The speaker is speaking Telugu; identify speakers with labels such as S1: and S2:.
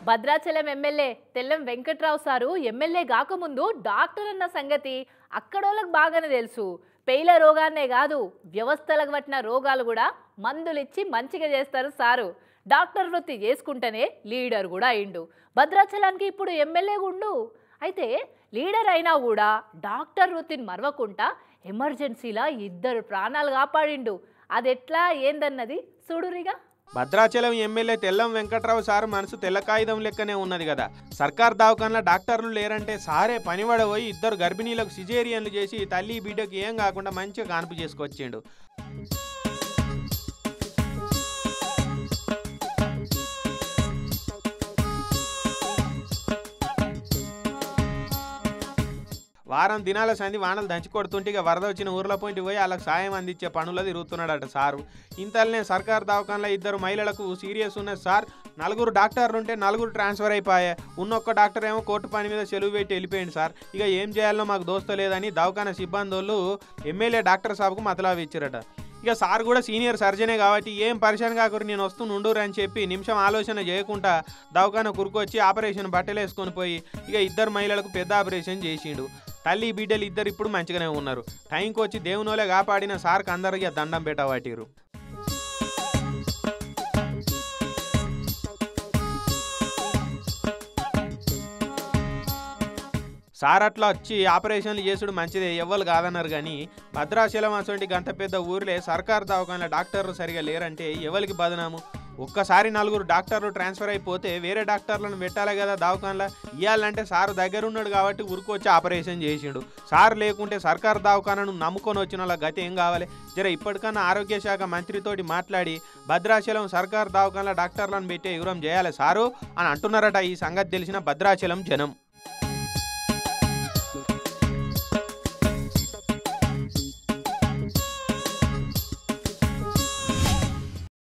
S1: Bhadrachalam MLA Tellam Venkatrao sir MLA కాకముందు డాక్టర్ అన్న సంగతి అక్కడోళ్ళకి బాగానే తెలుసు పేల రోగాన్నే కాదు వ్యవస్థలకు పట్టిన రోగాలు కూడా మందులు ఇచ్చి మంచిగా చేస్తారు సారు డాక్టర్ వృత్తి చేసుకుంటేనే లీడర్ కూడా అయిండు భద్రాచలానికి ఇప్పుడు ఎమ్మెల్యే ఉండు అయితే లీడర్ అయినా కూడా డాక్టర్ వృత్తిని మరవకుండా ఎమర్జెన్సీలా ఇద్దరు ప్రాణాలు కాపాడిండు అది ఎట్లా ఏందన్నది చూడురిగా
S2: భద్రాచలం ఎమ్మెల్యే తెల్లం వెంకట్రావు సార్ మనసు తెల్ల కాగితం లెక్కనే ఉన్నది కదా సర్కార్ దవాఖానలో డాక్టర్లు లేరంటే సారే పనివాడ పోయి ఇద్దరు గర్భిణీలకు సిజేరియన్లు చేసి తల్లి బిడ్డకి ఏం కాకుండా మంచిగా కాన్పు చేసుకొచ్చిండు వారం దినాల సంధి వానలు దంచి కొడుతుంటే ఇక వరద వచ్చిన ఊర్ల పోయింటి పోయి వాళ్ళకి సాయం అందించే పనులు తిరుగుతున్నాడట సారు ఇంతలోనే సర్కార్ దవాఖానలో ఇద్దరు మహిళలకు సీరియస్ ఉన్నది సార్ నలుగురు డాక్టర్లు ఉంటే నలుగురు ట్రాన్స్ఫర్ అయిపోయాయి ఉన్న ఒక్క డాక్టర్ ఏమో కోర్టు పని మీద సెలవు పెట్టి వెళ్ళిపోయింది సార్ ఇక ఏం చేయాలో మాకు దోస్త లేదని దవాఖాన సిబ్బంది వాళ్ళు ఎమ్మెల్యే డాక్టర్ సాబ్కు మతలావి ఇచ్చారట ఇక సార్ కూడా సీనియర్ సర్జనే కాబట్టి ఏం పరిశాన్ కాకూరు నేను వస్తూ నుండురు అని చెప్పి నిమిషం ఆలోచన చేయకుండా దవాఖాన కురుకొచ్చి ఆపరేషన్ బట్టలు వేసుకొని పోయి ఇక ఇద్దరు మహిళలకు పెద్ద ఆపరేషన్ చేసిండు తల్లి బిడ్డలు ఇద్దరు ఇప్పుడు మంచిగానే ఉన్నారు టైంకి వచ్చి దేవునోలే కాపాడిన సార్కి అందరికి దండం పెట్టవాటిరు సార్ అట్లా వచ్చి ఆపరేషన్లు చేసుడు మంచిదే ఎవ్వరు కాదన్నారు కానీ భద్రాచలం అటువంటి గంత పెద్ద ఊర్లే సర్కార్ దవాఖాన డాక్టర్లు సరిగా లేరంటే ఎవరికి బదనాము ఒక్కసారి నలుగురు డాక్టర్లు ట్రాన్స్ఫర్ అయిపోతే వేరే డాక్టర్లను పెట్టాలి కదా దవాఖానలో ఇవ్వాలంటే సార్ దగ్గర ఉన్నాడు కాబట్టి ఉరుకొచ్చి ఆపరేషన్ చేసిండు సార్ లేకుంటే సర్కార్ దవాఖానను నమ్ముకొని వచ్చిన వాళ్ళ గతి ఏం కావాలి జర ఇప్పటికన్నా ఆరోగ్య శాఖ మంత్రితోటి మాట్లాడి భద్రాచలం సర్కార్ దవాఖానలో డాక్టర్లను పెట్టే వివరం చేయాలి సారు అని అంటున్నారట ఈ సంగతి తెలిసిన భద్రాచలం జనం